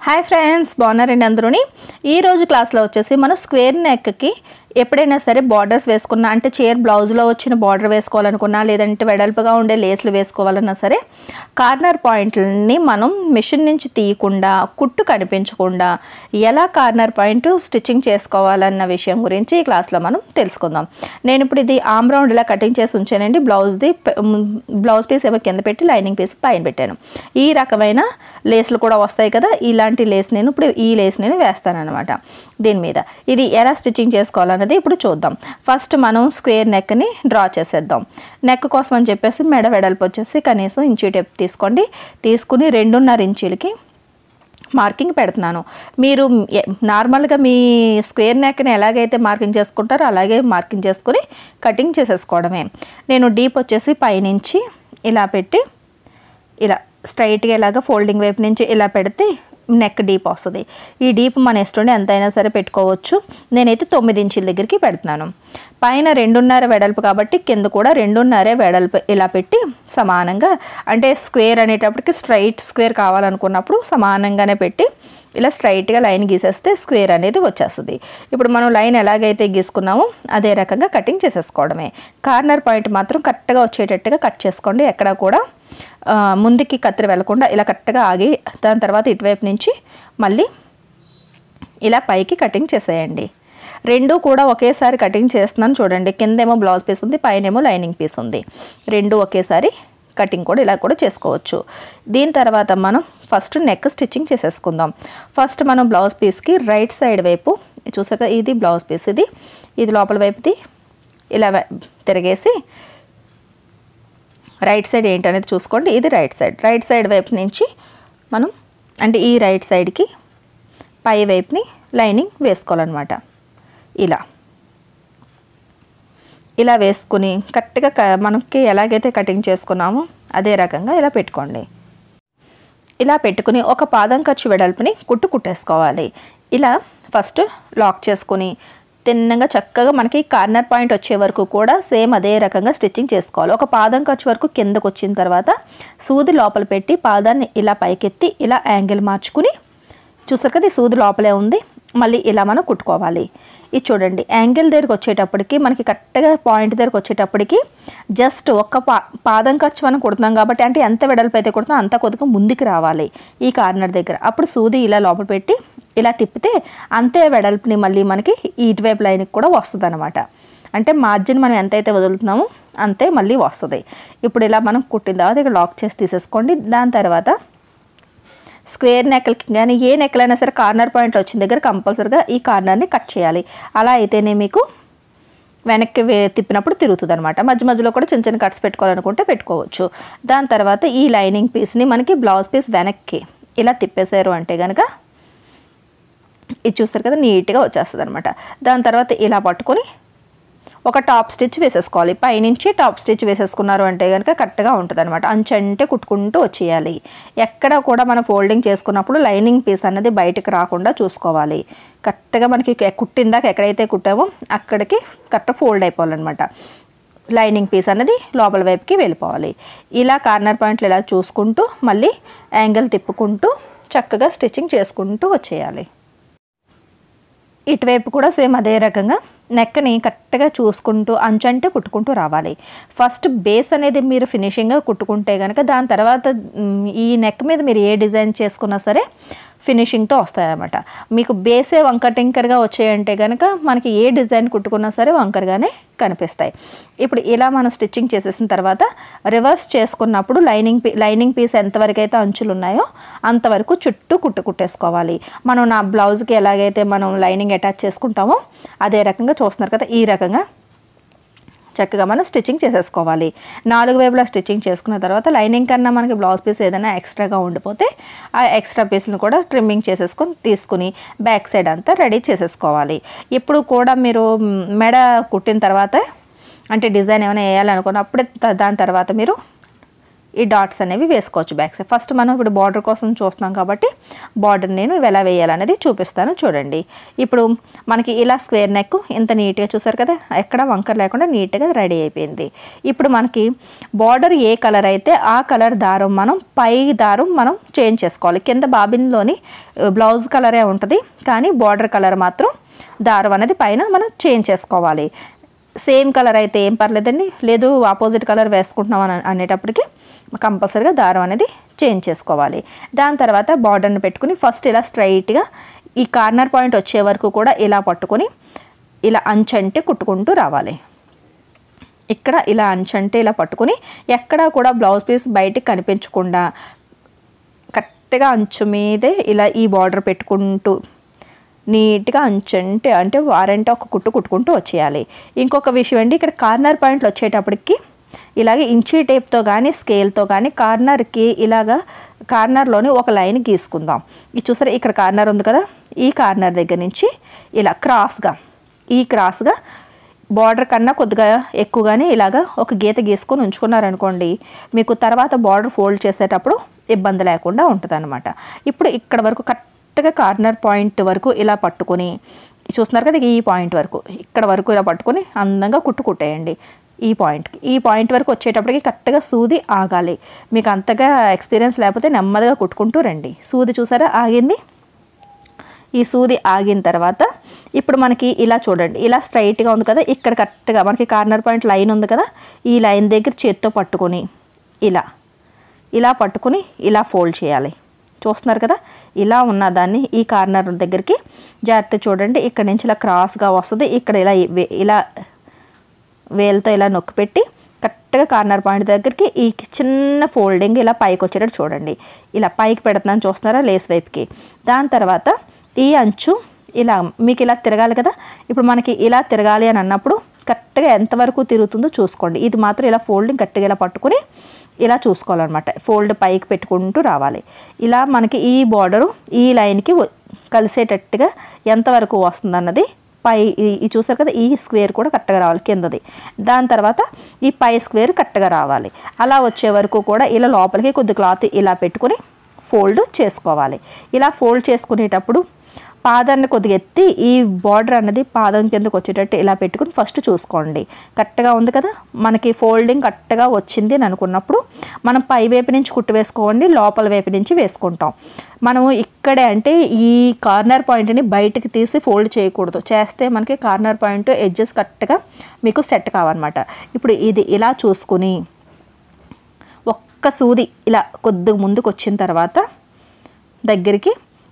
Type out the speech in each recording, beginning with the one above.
hi friends బాగున్నారండి అందరూని ఈరోజు క్లాస్లో వచ్చేసి మనం స్క్వేర్ నెక్కి ఎప్పుడైనా సరే బార్డర్స్ వేసుకున్నా అంటే చైర్ బ్లౌజ్లో వచ్చిన బార్డర్ వేసుకోవాలనుకున్నా లేదంటే వెడల్పుగా ఉండే లేస్లు వేసుకోవాలన్నా సరే కార్నర్ పాయింట్లని మనం మిషన్ నుంచి తీయకుండా కుట్టు కనిపించకుండా ఎలా కార్నర్ పాయింట్ స్టిచ్చింగ్ చేసుకోవాలన్న విషయం గురించి ఈ క్లాస్లో మనం తెలుసుకుందాం నేను ఇప్పుడు ఇది ఆమ్ రౌండ్ ఇలా కటింగ్ చేసి ఉంచానండి బ్లౌజ్ది బ్లౌజ్ పీస్ ఏమో కింద పెట్టి లైనింగ్ పీస్ పైన పెట్టాను ఈ రకమైన లేస్లు కూడా వస్తాయి కదా ఇలాంటి లేస్ నేను ఇప్పుడు ఈ లేస్ నేను వేస్తాను అనమాట దీని మీద ఇది ఎలా స్టిచ్చింగ్ చేసుకోవాలన్నది ఇప్పుడు చూద్దాం ఫస్ట్ మనం స్క్వేర్ నెక్ని డ్రా చేసేద్దాం నెక్ కోసం అని చెప్పేసి మెడ వెడల్పు వచ్చేసి కనీసం ఇంచు టెప్ తీసుకోండి తీసుకుని రెండున్నర ఇంచీలకి మార్కింగ్ పెడుతున్నాను మీరు ఎ- నార్మల్గా మీ స్క్వేర్ నెక్ని ఎలాగైతే మార్కింగ్ చేసుకుంటారో అలాగే మార్కింగ్ చేసుకుని కటింగ్ చేసేసుకోవడమే నేను డీప్ వచ్చేసి పైనుంచి ఇలా పెట్టి ఇలా స్ట్రైట్గా ఇలాగ ఫోల్డింగ్ వైపు నుంచి ఇలా పెడితే నెక్ డీప్ వస్తుంది ఈ డీప్ మన ఇష్టం ఎంతైనా సరే పెట్టుకోవచ్చు నేనైతే తొమ్మిది ఇంచుల దగ్గరికి పెడుతున్నాను పైన రెండున్నర వెడల్పు కాబట్టి కింద కూడా రెండున్నరే వెడల్పు ఇలా పెట్టి సమానంగా అంటే స్క్వేర్ అనేటప్పటికి స్ట్రైట్ స్క్వేర్ కావాలనుకున్నప్పుడు సమానంగానే పెట్టి ఇలా స్ట్రైట్గా లైన్ గీసేస్తే స్క్వేర్ అనేది వచ్చేస్తుంది ఇప్పుడు మనం లైన్ ఎలాగైతే గీసుకున్నామో అదే రకంగా కటింగ్ చేసేసుకోవడమే కార్నర్ పాయింట్ మాత్రం కరెక్ట్గా వచ్చేటట్టుగా కట్ చేసుకోండి ఎక్కడా కూడా ఆ, ముందుకి కత్తిరి వెళ్లకుండా ఇలా కరెక్ట్గా ఆగి దాని తర్వాత ఇటువైపు నుంచి మళ్ళీ ఇలా పైకి కటింగ్ చేసేయండి రెండు కూడా ఒకేసారి కటింగ్ చేస్తున్నాను చూడండి కిందేమో బ్లౌజ్ పీస్ ఉంది పైనేమో లైనింగ్ పీస్ ఉంది రెండు ఒకేసారి కటింగ్ కూడా ఇలా కూడా చేసుకోవచ్చు దీని తర్వాత మనం ఫస్ట్ నెక్ స్టిచ్చింగ్ చేసేసుకుందాం ఫస్ట్ మనం బ్లౌజ్ పీస్కి రైట్ సైడ్ వైపు చూసాక ఇది బ్లౌజ్ పీస్ ఇది ఇది లోపల వైపుది ఇలా వే- తిరిగేసి రైట్ సైడ్ ఏంటనేది చూసుకోండి ఇది రైట్ సైడ్ రైట్ సైడ్ వైపు నుంచి మనం అంటే ఈ రైట్ సైడ్కి పై వైపుని లైనింగ్ వేసుకోవాలన్నమాట ఇలా ఇలా వేసుకుని కరెక్ట్గా క- మనకి ఎలాగైతే కటింగ్ చేసుకున్నామో అదే రకంగా ఇలా పెట్టుకోండి ఇలా పెట్టుకుని ఒక పాదం ఖర్చు వెడల్పుని కుట్టు కుట్టేసుకోవాలి ఇలా ఫస్ట్ లాక్ చేసుకుని తిన్నగా చక్కగా మనకి కార్నర్ పాయింట్ వచ్చే వరకు కూడా సేమ్ అదే రకంగా స్టిచ్చింగ్ చేసుకోవాలి ఒక పాదం ఖర్చు వరకు కిందకు వచ్చిన తర్వాత సూది లోపల పెట్టి పాదాన్ని ఇలా పైకెత్తి ఇలా యాంగిల్ మార్చుకుని చూసారు కదా ఈ సూది లోపలే ఉంది మళ్ళీ ఇలా మనం కుట్టుకోవాలి ఇది చూడండి యాంగిల్ దగ్గరికి వచ్చేటప్పటికి మనకి కరెక్ట్గా పాయింట్ దగ్గరికి వచ్చేటప్పటికి జస్ట్ ఒక్క పా పాదం ఖర్చు మనం కుడుతున్నాం కాబట్టి అంటే ఎంత వెడల్పు అయితే కుడుతున్నాం అంత కొద్దిగా ముందుకు రావాలి ఈ కార్నర్ దగ్గర అప్పుడు సూది ఇలా లోపల పెట్టి ఇలా తిప్పితే అంతే వెడల్పుని మళ్ళీ మనకి ఇటువైపు లైన్కి కూడా వస్తుంది అనమాట అంటే మార్జిన్ మనం ఎంతైతే వదులుతున్నామో అంతే మళ్ళీ వస్తుంది ఇప్పుడు ఇలా మనం కుట్టిన తర్వాత ఇక్కడ లాక్ చేసి తీసేసుకోండి దాని తర్వాత స్క్వేర్ నెక్లకి కానీ ఏ నెక్లైనా సరే కార్నర్ పాయింట్ వచ్చిన దగ్గర కంపల్సరీగా ఈ కార్నర్ని కట్ చేయాలి అలా అయితేనే మీకు వెనక్కి వే తిప్పినప్పుడు తిరుగుతుంది అనమాట మధ్య మధ్యలో కూడా చిన్న చిన్న కట్స్ పెట్టుకోవాలనుకుంటే పెట్టుకోవచ్చు దాని తర్వాత ఈ లైనింగ్ పీస్ని మనకి బ్లౌజ్ పీస్ వెనక్కి ఇలా తిప్పేశారు అంటే కనుక ఇది చూస్తారు కదా నీట్గా వచ్చేస్తుంది అనమాట దాని తర్వాత ఇలా పట్టుకొని ఒక టాప్ స్టిచ్ వేసేసుకోవాలి పైనుంచి టాప్ స్టిచ్ వేసేసుకున్నారు అంటే కనుక కరెక్ట్గా ఉంటుంది అనమాట అంచంటే కుట్టుకుంటూ వచ్చేయాలి ఎక్కడ కూడా మనం ఫోల్డింగ్ చేసుకున్నప్పుడు లైనింగ్ పీస్ అనేది బయటకు రాకుండా చూసుకోవాలి కరెక్ట్గా మనకి ఎ- కుట్టిందాక ఎక్కడైతే కుట్టామో అక్కడికి కరెక్ట్ ఫోల్డ్ అయిపోవాలన్నమాట లైనింగ్ పీస్ అనేది లోపల వైపుకి వెళ్ళిపోవాలి ఇలా కార్నర్ పాయింట్లు ఇలా చూసుకుంటూ మళ్ళీ యాంగిల్ తిప్పుకుంటూ చక్కగా స్టిచ్చింగ్ చేసుకుంటూ వచ్చేయాలి ఇటువైపు కూడా సేమ్ అదే రకంగా నెక్ని కరెక్ట్గా చూసుకుంటూ అంచంటే కుట్టుకుంటూ రావాలి ఫస్ట్ బేస్ అనేది మీరు ఫినిషింగ్గా కుట్టుకుంటే కనుక దాని తర్వాత మ్, ఈ నెక్ మీద మీరు ఏ డిజైన్ చేసుకున్నా సరే ఫినిషింగ్తో వస్తాయన్నమాట మీకు బేసే వంకర టింకర్గా వచ్చాయంటే కనుక మనకి ఏ డిజైన్ కుట్టుకున్నా సరే వంకరగానే కనిపిస్తాయి ఇప్పుడు ఇలా మనం స్టిచ్చింగ్ చేసేసిన తర్వాత రివర్స్ చేసుకున్నప్పుడు లైనింగ్ పీ లైనింగ్ పీస్ ఎంతవరకు అయితే అంచులు ఉన్నాయో అంతవరకు చుట్టూ కుట్టు కుట్టేసుకోవాలి మనం నా బ్లౌజ్కి ఎలాగైతే మనం లైనింగ్ అటాచ్ చేసుకుంటామో అదే రకంగా చూస్తున్నారు కదా ఈ రకంగా చక్కగా మనం స్టిచ్చింగ్ చేసేసుకోవాలి నాలుగు వైపులా స్టిచ్చింగ్ చేసుకున్న తర్వాత లైనింగ్ కన్నా మనకి బ్లౌజ్ పీస్ ఏదైనా ఎక్స్ట్రాగా ఉండిపోతే ఆ ఎక్స్ట్రా పీస్ని కూడా ట్రిమ్మింగ్ చేసేసుకొని తీసుకుని బ్యాక్ సైడ్ అంతా రెడీ చేసేసుకోవాలి ఇప్పుడు కూడా మీరు మ్, మెడ కుట్టిన తర్వాత అంటే డిజైన్ ఏమైనా వేయాలనుకున్నప్పుడే త- దాని తర్వాత మీరు ఈ డాట్స్ అనేవి వేసుకోవచ్చు బ్యాక్ సైడ్ ఫస్ట్ మనం ఇప్పుడు బార్డర్ కోసం చూస్తున్నాం కాబట్టి బార్డర్ నేను ఇవి ఎలా వేయాలనేది చూపిస్తాను చూడండి ఇప్పుడు మనకి ఇలా స్క్వేర్ నెక్ ఇంత నీట్గా చూసారు కదా ఎక్కడ వంకర్ లేకుండా నీట్గా రెడీ అయిపోయింది ఇప్పుడు మనకి బార్డర్ ఏ కలర్ అయితే ఆ కలర్ దారం మనం పై దారం మనం చేంజ్ చేసుకోవాలి కింద బాబిన్లోని బ్లౌజ్ కలరే ఉంటుంది కానీ బార్డర్ కలర్ మాత్రం దారం అనేది పైన మనం చేంజ్ చేసుకోవాలి సేమ్ కలర్ అయితే ఏం పర్లేదండి లేదు ఆపోజిట్ కలర్ వేసుకుంటున్నాం అని అనేటప్పటికి కంపల్సరీగా దారం అనేది చేంజ్ చేసుకోవాలి దాని తర్వాత బార్డర్ని పెట్టుకుని ఫస్ట్ ఇలా స్ట్రైట్గా ఈ కార్నర్ పాయింట్ వచ్చే వరకు కూడా ఇలా పట్టుకొని ఇలా అంచంటే కుట్టుకుంటూ రావాలి ఇక్కడ ఇలా అంచంటే ఇలా పట్టుకొని ఎక్కడా కూడా బ్లౌజ్ పీస్ బయటికి కనిపించకుండా కరెక్ట్గా అంచు మీదే ఇలా ఈ బార్డర్ పెట్టుకుంటూ నీట్గా అంచంటే అంటే వారంటే ఒక కుట్టు కుట్టుకుంటూ వచ్చేయాలి ఇంకొక విషయం అండి ఇక్కడ కార్నర్ పాయింట్లు వచ్చేటప్పటికి ఇలాగే ఇంచీ టేప్తో కానీ స్కేల్తో కానీ కార్నర్కి ఇలాగా కార్నర్లోని ఒక లైన్ గీసుకుందాం ఇది చూసారా ఇక్కడ కార్నర్ ఉంది కదా ఈ కార్నర్ దగ్గర నుంచి ఇలా క్రాస్గా ఈ క్రాస్గా బార్డర్ కన్నా కొద్దిగా ఎక్కువగానే ఇలాగా ఒక గీత గీసుకొని ఉంచుకున్నారనుకోండి మీకు తర్వాత బార్డర్ ఫోల్డ్ చేసేటప్పుడు ఇబ్బంది లేకుండా ఉంటుంది ఇప్పుడు ఇక్కడ వరకు కరెక్ట్గా కార్నర్ పాయింట్ వరకు ఇలా పట్టుకొని చూస్తున్నారు కదా ఈ పాయింట్ వరకు ఇక్కడ వరకు ఇలా పట్టుకొని అందంగా కుట్టు కుట్టేయండి ఈ పాయింట్కి ఈ పాయింట్ వరకు వచ్చేటప్పటికి కరెక్ట్గా సూది ఆగాలి మీకు అంతగా ఎక్స్పీరియన్స్ లేకపోతే నెమ్మదిగా కుట్టుకుంటూ రండి సూది చూసారా ఆగింది ఈ సూది ఆగిన తర్వాత ఇప్పుడు మనకి ఇలా చూడండి ఇలా స్ట్రైట్గా ఉంది కదా ఇక్కడ కరెక్ట్గా మనకి కార్నర్ పాయింట్ లైన్ ఉంది కదా ఈ లైన్ దగ్గర చేత్తో పట్టుకొని ఇలా ఇలా పట్టుకొని ఇలా ఫోల్డ్ చేయాలి చూస్తున్నారు కదా ఇలా ఉన్న దాన్ని ఈ కార్నర్ దగ్గరికి జాగ్రత్త చూడండి ఇక్కడ నుంచి ఇలా క్రాస్గా వస్తుంది ఇక్కడ ఇలా వే- ఇలా వేలతో ఇలా నొక్కి పెట్టి కరెక్ట్గా కార్నర్ పాయింట్ దగ్గరికి ఈ చిన్న ఫోల్డింగ్ ఇలా పైకి వచ్చేటట్టు చూడండి ఇలా పైకి పెడుతున్నాను చూస్తున్నారా లేస్ వైపుకి దాని తర్వాత ఈ అంచు ఇలా మీకు ఇలా తిరగాలి కదా ఇప్పుడు మనకి ఇలా తిరగాలి అని అన్నప్పుడు కరెక్ట్గా ఎంతవరకు తిరుగుతుందో చూసుకోండి ఇది మాత్రం ఇలా ఫోల్డింగ్ గట్టిగా ఇలా పట్టుకుని ఇలా చూసుకోవాలన్నమాట ఫోల్డ్ పైకి పెట్టుకుంటూ రావాలి ఇలా మనకి ఈ బార్డరు ఈ లైన్కి వ- కలిసేటట్టుగా ఎంతవరకు వస్తుంది అన్నది పై ఈ- ఈ చూసారు కదా ఈ స్క్వేర్ కూడా కరెక్ట్గా రావాలి కిందది దాని తర్వాత ఈ పై స్క్వేర్ కరెక్ట్గా రావాలి అలా వచ్చే వరకు కూడా ఇలా లోపలికి కొద్ది క్లాత్ ఇలా పెట్టుకుని ఫోల్డ్ చేసుకోవాలి ఇలా ఫోల్డ్ చేసుకునేటప్పుడు పాదాన్ని కొద్దిగా ఎత్తి ఈ బార్డర్ అన్నది పాదం కిందకు వచ్చేటట్టు ఇలా పెట్టుకుని ఫస్ట్ చూసుకోండి కరెక్ట్గా ఉంది కదా మనకి ఫోల్డింగ్ కరెక్ట్గా వచ్చింది అని అనుకున్నప్పుడు మనం పై వైపు నుంచి కుట్టు వేసుకోండి లోపల వైపు నుంచి వేసుకుంటాం మనము ఇక్కడే అంటే ఈ కార్నర్ పాయింట్ని బయటికి తీసి ఫోల్డ్ చేయకూడదు చేస్తే మనకి కార్నర్ పాయింట్ ఎడ్జెస్ కరెక్ట్గా మీకు సెట్ కావన్నమాట ఇప్పుడు ఇది ఇలా చూసుకుని ఒక్క సూది ఇలా కొద్దిగా ముందుకు వచ్చిన తర్వాత దగ్గరికి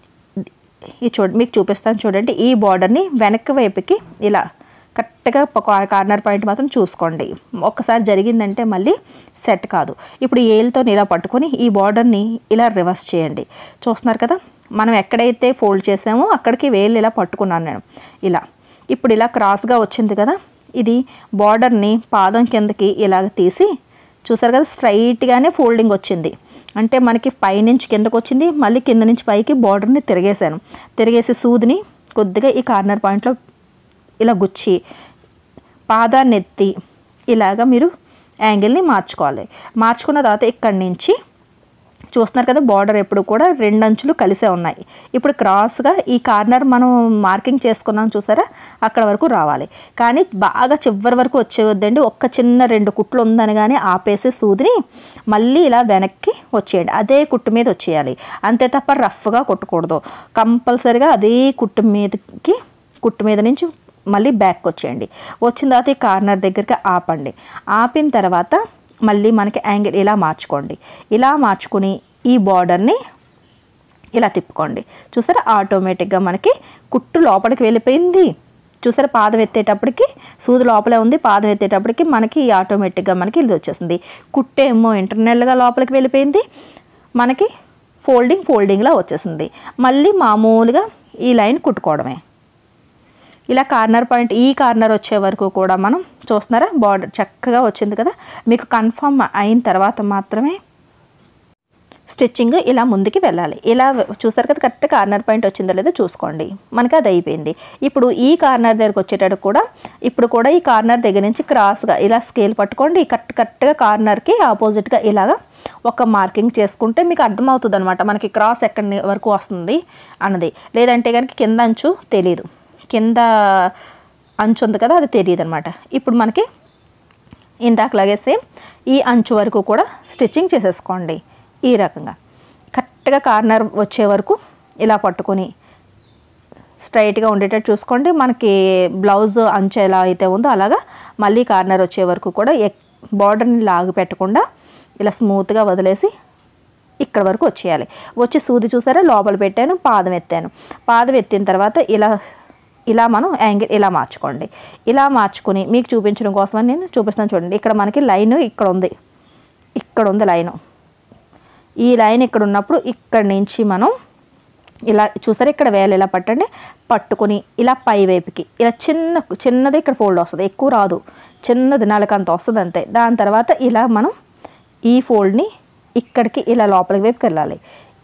ఈ చూడ మీకు చూపిస్తాను చూడండి ఈ బార్డర్ని వెనక్కి వైపుకి ఇలా కరెక్ట్గా ఒక కార్నర్ పాయింట్ మాత్రం చూసుకోండి ఒక్కసారి జరిగిందంటే మళ్ళీ సెట్ కాదు ఇప్పుడు ఏలుతో ఇలా పట్టుకొని ఈ బార్డర్ని ఇలా రివర్స్ చేయండి చూస్తున్నారు కదా మనం ఎక్కడైతే ఫోల్డ్ చేసామో అక్కడికి వేలు ఇలా పట్టుకున్నాను నేను ఇలా ఇప్పుడు ఇలా క్రాస్గా వచ్చింది కదా ఇది బార్డర్ని పాదం కిందకి ఇలాగ తీసి చూసారు కదా స్ట్రైట్గానే ఫోల్డింగ్ వచ్చింది అంటే మనకి పైనుంచి కిందకు వచ్చింది మళ్ళీ కింద నుంచి పైకి బార్డర్ని తిరిగేసాను తిరిగేసి సూదిని కొద్దిగా ఈ కార్నర్ పాయింట్లో ఇలా గుచ్చి పాదాన్ని ఎత్తి ఇలాగ మీరు యాంగిల్ని మార్చుకోవాలి మార్చుకున్న తర్వాత ఇక్కడి నుంచి చూస్తున్నారు కదా బార్డర్ ఎప్పుడు కూడా రెండు అంచులు కలిసే ఉన్నాయి ఇప్పుడు క్రాస్గా ఈ కార్నర్ మనం మార్కింగ్ చేసుకున్నాం చూసారా అక్కడ వరకు రావాలి కానీ బాగా చివరి వరకు వచ్చేవద్దండి ఒక్క చిన్న రెండు కుట్లు ఉందనగానే ఆపేసి సూదిని మళ్ళీ ఇలా వెనక్కి వచ్చేయండి అదే కుట్టు మీద వచ్చేయాలి అంతే తప్ప రఫ్గా కొట్టకూడదు కంపల్సరిగా అదే కుట్టు మీదకి కుట్టు మీద నుంచి మళ్ళీ బ్యాక్ వచ్చేయండి వచ్చిన తర్వాత ఈ కార్నర్ దగ్గరికి ఆపండి ఆపిన తర్వాత మళ్ళీ మనకి యాంగిల్ ఇలా మార్చుకోండి ఇలా మార్చుకుని ఈ బార్డర్ని ఇలా తిప్పుకోండి చూసారా ఆటోమేటిక్గా మనకి కుట్టు లోపలికి వెళ్ళిపోయింది చూసారా పాదం ఎత్తేటప్పటికి సూది లోపలే ఉంది పాదం ఎత్తేటప్పటికి మనకి ఆటోమేటిక్గా మనకి ఇది వచ్చేసింది కుట్టు ఏమో ఇంటర్నల్గా లోపలికి వెళ్ళిపోయింది మనకి ఫోల్డింగ్ ఫోల్డింగ్లా వచ్చేసింది మళ్ళీ మామూలుగా ఈ లైన్ కుట్టుకోవడమే ఇలా కార్నర్ పాయింట్ ఈ కార్నర్ వచ్చే వరకు కూడా మనం చూస్తున్నారా బార్డర్ చక్కగా వచ్చింది కదా మీకు కన్ఫర్మ్ అయిన తర్వాత మాత్రమే స్టిచ్చింగ్ ఇలా ముందుకి వెళ్ళాలి ఇలా చూసారు కదా కరెక్ట్ కార్నర్ పాయింట్ వచ్చిందో లేదో చూసుకోండి మనకి అది అయిపోయింది ఇప్పుడు ఈ కార్నర్ దగ్గరకు వచ్చేటప్పుడు కూడా ఇప్పుడు కూడా ఈ కార్నర్ దగ్గర నుంచి క్రాస్గా ఇలా స్కేల్ పట్టుకోండి కరెక్ట్ కరెక్ట్గా కార్నర్కి ఆపోజిట్గా ఇలాగా ఒక మార్కింగ్ చేసుకుంటే మీకు అర్థమవుతుంది అనమాట మనకి క్రాస్ ఎక్కడి వరకు వస్తుంది అన్నది లేదంటే కనుక కింద అంచు తెలియదు కింద అంచు ఉంది కదా అది తెలియదు అనమాట ఇప్పుడు మనకి ఇందాకలాగే సేమ్ ఈ అంచు వరకు కూడా స్టిచ్చింగ్ చేసేసుకోండి ఈ రకంగా కరెక్ట్గా కార్నర్ వచ్చే వరకు ఇలా పట్టుకొని స్ట్రైట్గా ఉండేటట్టు చూసుకోండి మనకి బ్లౌజ్ అంచు ఎలా అయితే ఉందో అలాగా మళ్ళీ కార్నర్ వచ్చే వరకు కూడా బార్డర్ని లాగి పెట్టకుండా ఇలా స్మూత్గా వదిలేసి ఇక్కడ వరకు వచ్చేయాలి వచ్చి సూది చూసారా లోపల పెట్టాను పాదం ఎత్తాను పాదం ఎత్తిన తర్వాత ఇలా ఇలా మనం యాంగిల్ ఇలా మార్చుకోండి ఇలా మార్చుకుని మీకు చూపించడం కోసమని నేను చూపిస్తాను చూడండి ఇక్కడ మనకి లైన్ ఇక్కడ ఉంది ఇక్కడ ఉంది లైను ఈ లైన్ ఇక్కడ ఉన్నప్పుడు ఇక్కడ నుంచి మనం ఇలా చూసారా ఇక్కడ వేలు ఇలా పట్టండి పట్టుకొని ఇలా పై వైపుకి ఇలా చిన్న చిన్నది ఇక్కడ ఫోల్డ్ వస్తుంది ఎక్కువ రాదు చిన్నది నలకంత వస్తుంది అంతే దాని తర్వాత ఇలా మనం ఈ ఫోల్డ్ని ఇక్కడికి ఇలా లోపలికి వైపుకి వెళ్ళాలి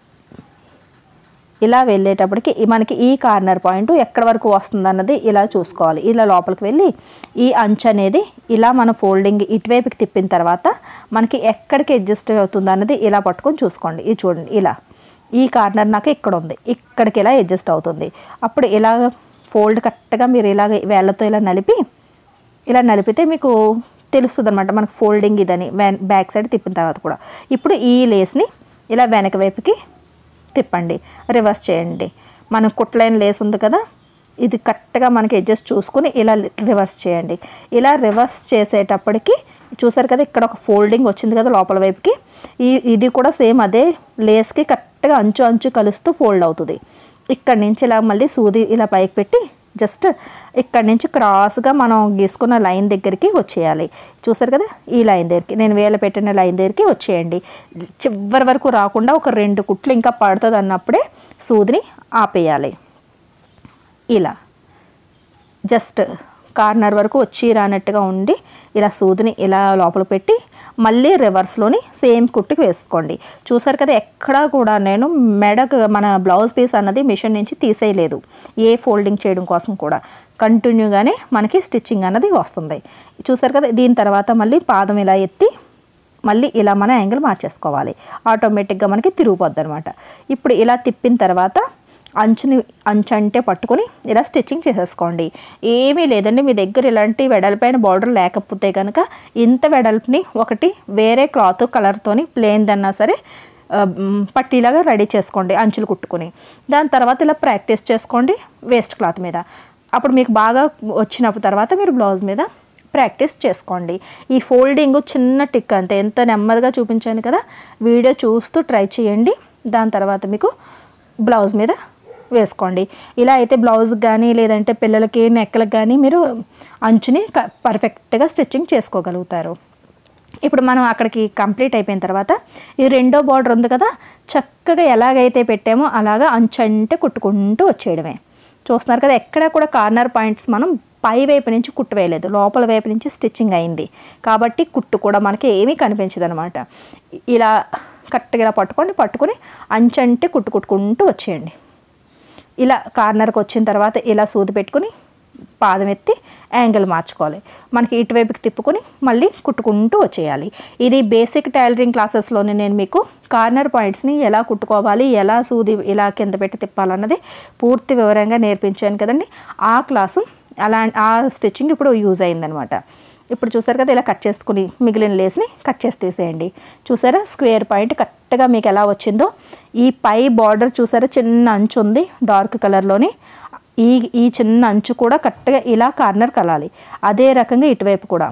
ఇలా వెళ్ళేటప్పటికి ఈ- మనకి ఈ కార్నర్ పాయింట్ ఎక్కడి వరకు వస్తుంది అన్నది ఇలా చూసుకోవాలి ఇలా లోపలికి వెళ్ళి ఈ అంచు అనేది ఇలా మన ఫోల్డింగ్ ఇటువైపుకి తిప్పిన తర్వాత మనకి ఎక్కడికి అడ్జస్ట్ అవుతుంది అన్నది ఇలా పట్టుకొని చూసుకోండి ఇది చూడండి ఇలా ఈ కార్నర్ నాకు ఇక్కడ ఉంది ఇక్కడికి ఇలా అడ్జస్ట్ అవుతుంది అప్పుడు ఇలా ఫోల్డ్ కరెక్ట్గా మీరు ఇలాగ వేళ్ళతో ఇలా నలిపి ఇలా నలిపితే మీకు తెలుస్తుంది అనమాట మనకు ఫోల్డింగ్ ఇదని బ్యాక్ సైడ్ తిప్పిన తర్వాత కూడా ఇప్పుడు ఈ లేస్ని ఇలా వెనక వైపుకి తిప్పండి రివర్స్ చేయండి మనం కుట్లైన లేస్ ఉంది కదా ఇది కరెక్ట్గా మనకి అడ్జస్ట్ చూసుకుని ఇలా రివర్స్ చేయండి ఇలా రివర్స్ చేసేటప్పటికి చూసారు కదా ఇక్కడ ఒక ఫోల్డింగ్ వచ్చింది కదా లోపల వైపుకి ఈ ఇది కూడా సేమ్ అదే లేస్కి కరెక్ట్గా అంచు అంచు కలుస్తూ ఫోల్డ్ అవుతుంది ఇక్కడ నుంచి ఇలా మళ్ళీ సూది ఇలా పైకి పెట్టి జస్ట్ ఇక్కడ నుంచి క్రాస్గా మనం గీసుకున్న లైన్ దగ్గరికి వచ్చేయాలి చూసారు కదా ఈ లైన్ దగ్గరికి నేను వేల పెట్టిన లైన్ దగ్గరికి వచ్చేయండి చివరి వరకు రాకుండా ఒక రెండు కుట్లు ఇంకా పడుతుంది అన్నప్పుడే సూదిని ఆపేయాలి ఇలా జస్ట్ కార్నర్ వరకు వచ్చి రానట్టుగా ఉండి ఇలా సూదిని ఇలా లోపల పెట్టి మళ్ళీ రివర్స్లోని సేమ్ కుట్టుకి వేసుకోండి చూసారు కదా ఎక్కడా కూడా నేను మెడకు మన బ్లౌజ్ పీస్ అన్నది మిషన్ నుంచి తీసేయలేదు ఏ ఫోల్డింగ్ చేయడం కోసం కూడా కంటిన్యూగానే మనకి స్టిచ్చింగ్ అన్నది వస్తుంది చూసారు కదా దీని తర్వాత మళ్ళీ పాదం ఇలా ఎత్తి మళ్ళీ ఇలా మన యాంగిల్ మార్చేసుకోవాలి ఆటోమేటిక్గా మనకి తిరిగిపోద్ది అనమాట ఇప్పుడు ఇలా తిప్పిన తర్వాత అంచుని అంచు అంటే పట్టుకొని ఇలా స్టిచ్చింగ్ చేసేసుకోండి ఏమీ లేదండి మీ దగ్గర ఇలాంటి వెడల్పైన బార్డర్ లేకపోతే కనుక ఇంత వెడల్పుని ఒకటి వేరే క్లాత్ కలర్తోని ప్లేన్ దన్నా సరే ఆ, మ్, పట్టీలాగా రెడీ చేసుకోండి అంచులు కుట్టుకొని దాని తర్వాత ఇలా ప్రాక్టీస్ చేసుకోండి వేస్ట్ క్లాత్ మీద అప్పుడు మీకు బాగా వచ్చినప్పుడు తర్వాత మీరు బ్లౌజ్ మీద ప్రాక్టీస్ చేసుకోండి ఈ ఫోల్డింగ్ చిన్న టిక్ అంతే ఎంత నెమ్మదిగా చూపించాను కదా వీడియో చూస్తూ ట్రై చేయండి దాని తర్వాత మీకు బ్లౌజ్ మీద వేసుకోండి ఇలా అయితే బ్లౌజ్ కానీ లేదంటే పిల్లలకి నెక్కలకు కానీ మీరు అంచుని క- పర్ఫెక్ట్గా స్టిచ్చింగ్ చేసుకోగలుగుతారు ఇప్పుడు మనం అక్కడికి కంప్లీట్ అయిపోయిన తర్వాత ఈ రెండో బార్డర్ ఉంది కదా చక్కగా ఎలాగైతే పెట్టామో అలాగా అంచంటే కుట్టుకుంటూ వచ్చేయడమే చూస్తున్నారు కదా ఎక్కడ కూడా కార్నర్ పాయింట్స్ మనం పై వైపు నుంచి కుట్టు వేయలేదు లోపల వైపు నుంచి స్టిచ్చింగ్ అయింది కాబట్టి కుట్టు కూడా మనకి ఏమీ కనిపించదు అనమాట ఇలా కరెక్ట్గా ఇలా పట్టుకోండి పట్టుకొని అంచంటే కుట్టు కుట్టుకుంటూ వచ్చేయండి ఇలా కార్నర్కి వచ్చిన తర్వాత ఇలా సూది పెట్టుకుని పాదం ఎత్తి యాంగిల్ మార్చుకోవాలి మనకి ఇటువైపుకి తిప్పుకొని మళ్ళీ కుట్టుకుంటూ వచ్చేయాలి ఇది బేసిక్ టైలరింగ్ క్లాసెస్లోనే నేను మీకు కార్నర్ పాయింట్స్ని ఎలా కుట్టుకోవాలి ఎలా సూది ఇలా కింద పెట్టి తిప్పాలన్నది పూర్తి వివరంగా నేర్పించాను కదండి ఆ క్లాసు అలా ఆ స్టిచ్చింగ్ ఇప్పుడు యూజ్ అయిందనమాట ఇప్పుడు చూసారు కదా ఇలా కట్ చేసుకుని మిగిలిన లేస్ని కట్ చేసి తీసేయండి చూసారా స్క్వేర్ పాయింట్ కరెక్ట్గా మీకు ఎలా వచ్చిందో ఈ పై బార్డర్ చూసారా చిన్న అంచు ఉంది డార్క్ కలర్లోని ఈ ఈ చిన్న అంచు కూడా కరెక్ట్గా ఇలా కార్నర్ కలాలి అదే రకంగా ఇటువైపు కూడా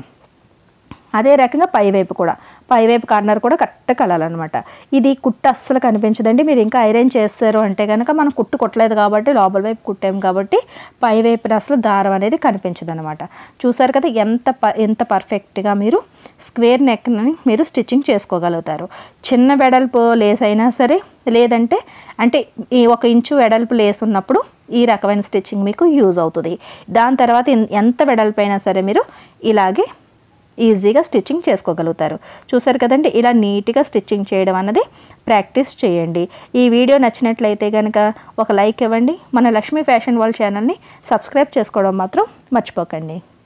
అదే రకంగా పైవైపు కూడా పైవైపు కార్నర్ కూడా కరెక్ట్ కలాలన్నమాట ఇది కుట్టు అస్సలు కనిపించదండి మీరు ఇంకా ఐరన్ చేస్తారు అంటే కనుక మనం కుట్టు కొట్టలేదు కాబట్టి లోపల వైపు కుట్టాం కాబట్టి పైవైపు అసలు దారం అనేది కనిపించదు అనమాట చూసారు కదా ఎంత ప ఎంత పర్ఫెక్ట్గా మీరు స్క్వేర్ నెక్ని మీరు స్టిచ్చింగ్ చేసుకోగలుగుతారు చిన్న వెడల్పు లేస్ అయినా సరే లేదంటే అంటే ఈ ఒక ఇంచు వెడల్పు లేస్ ఉన్నప్పుడు ఈ రకమైన స్టిచ్చింగ్ మీకు యూజ్ అవుతుంది దాని తర్వాత ఎన్- ఎంత వెడల్పు అయినా సరే మీరు ఇలాగే ఈజీగా స్టిచ్చింగ్ చేసుకోగలుగుతారు చూసారు కదండి ఇలా నీట్గా స్టిచ్చింగ్ చేయడం అన్నది ప్రాక్టీస్ చేయండి ఈ వీడియో నచ్చినట్లయితే కనుక ఒక లైక్ ఇవ్వండి మన లక్ష్మీ ఫ్యాషన్ వరల్డ్ ఛానల్ని సబ్స్క్రైబ్ చేసుకోవడం మాత్రం మర్చిపోకండి